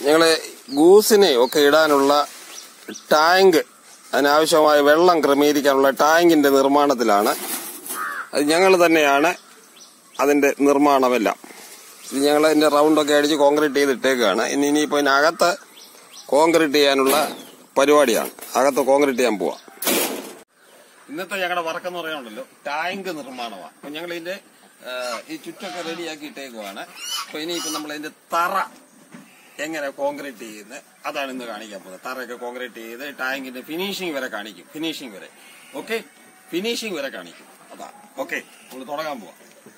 ഞങ്ങള് ഗൂസിനെ ഒക്കെ ഇടാനുള്ള ടാങ്ക് അതിനാവശ്യമായ വെള്ളം ക്രമീകരിക്കാനുള്ള ടാങ്കിന്റെ നിർമ്മാണത്തിലാണ് അത് ഞങ്ങൾ തന്നെയാണ് അതിന്റെ നിർമ്മാണമെല്ലാം ഇത് ഞങ്ങൾ അതിന്റെ റൗണ്ടൊക്കെ അടിച്ച് കോൺക്രീറ്റ് ചെയ്ത് ഇട്ടേക്കാണ് ഇനി ഇനിയിപ്പോ ഇതിനകത്ത് കോൺക്രീറ്റ് ചെയ്യാനുള്ള പരിപാടിയാണ് അകത്ത് കോൺക്രീറ്റ് ചെയ്യാൻ പോവാം ഇന്നത്തെ ഞങ്ങളുടെ വർക്ക് എന്ന് പറയാനുണ്ടല്ലോ ടാങ്ക് നിർമ്മാണമാണ് അപ്പൊ ഞങ്ങൾ ഇതിന്റെ ഈ ചുറ്റൊക്കെ റെഡിയാക്കി ഇട്ടേക്കുവാണ് അപ്പൊ ഇനിയിപ്പോ നമ്മൾ ഇതിന്റെ തറ എങ്ങനെ കോൺക്രീറ്റ് ചെയ്യുന്നത് അതാണ് ഇന്ന് കാണിക്കാൻ പോകുന്നത് തറയൊക്കെ കോൺക്രീറ്റ് ചെയ്ത് ടാങ്കിന്റെ ഫിനിഷിംഗ് വരെ കാണിക്കും ഫിനിഷിംഗ് വരെ ഓക്കെ ഫിനിഷിംഗ് വരെ കാണിക്കും അതാ ഓക്കെ നമ്മൾ തുടങ്ങാൻ പോവാം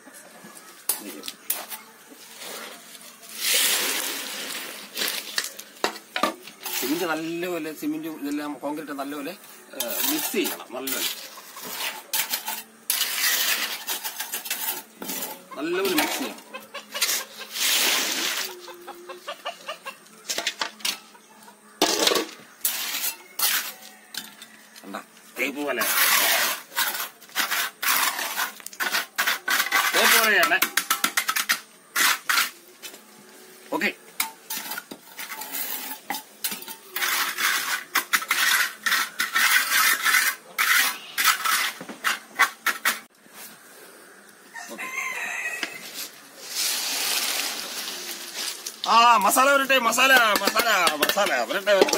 സിമെന്റ് നല്ലപോലെ സിമെന്റ് ഇതെല്ലാം കോൺക്രീറ്റ് നല്ലപോലെ മിക്സ് ചെയ്യണം നല്ലപോലെ നല്ലപോലെ മിക്സ് ചെയ്യണം കണ്ട തേപ്പ് പോലെ തേപ്പ് പോലെയാണ് ഓക്കെ ആ മസാല വരട്ടെ മസാല മസാല മസാല വരട്ടെ വരട്ടെ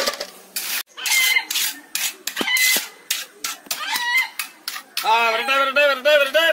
ആ വരട്ടെ വരട്ടെ വരട്ടെ വരട്ടെ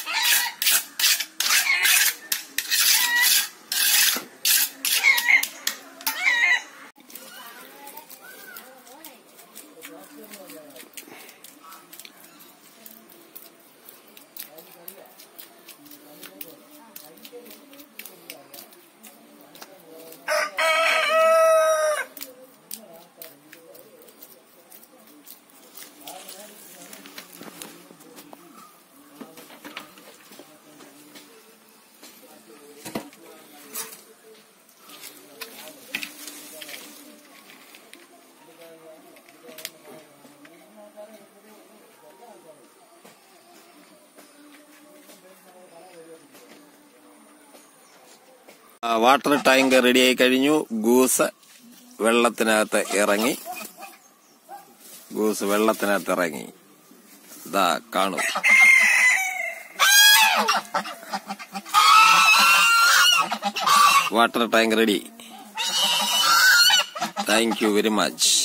ആ, വാട്ടർ ടാങ്ക് റെഡിയായി കഴിഞ്ഞു ഗൂസ് വെള്ളത്തിനകത്ത് ഇറങ്ങി ഗൂസ് വെള്ളത്തിനകത്ത് ഇറങ്ങി ഇതാ കാണൂ water tank ready thank you very much